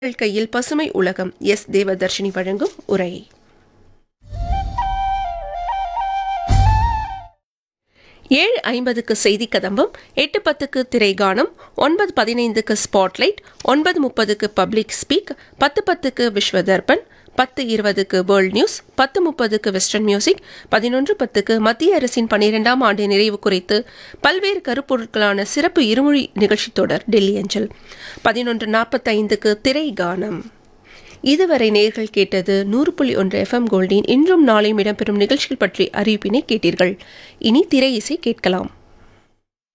உங்கள் கையில் பசுமை உலகம் எஸ் தேவதர்ஷினி வழங்கும் உரை ஏழு ஐம்பதுக்கு செய்தி கதம்பம் எட்டு பத்துக்கு திரைகானம் ஒன்பது பதினைந்துக்கு ஸ்பாட்லைட் ஒன்பது முப்பதுக்கு பப்ளிக் ஸ்பீக் பத்து பத்துக்கு விஸ்வ தர்பன் பத்து இருபதுக்கு வேர்ல்ட் நியூஸ் பத்து முப்பதுக்கு வெஸ்டர்ன் மியூசிக் பதினொன்று பத்துக்கு மத்திய அரசின் பனிரெண்டாம் ஆண்டு நிறைவு குறித்து பல்வேறு கருப்பொருட்களான சிறப்பு இருமொழி நிகழ்ச்சி தொடர் டெல்லி அஞ்சல் பதினொன்று நாற்பத்தைந்துக்கு திரைகானம் இதுவரை நேர்கள் கேட்டது நூறு புள்ளி ஒன்று எஃப்எம் கோல்டின் இன்றும் நாளையும் இடம்பெறும் நிகழ்ச்சிகள் பற்றி அறிவிப்பினை கேட்டீர்கள் இனி திரை இசை கேட்கலாம்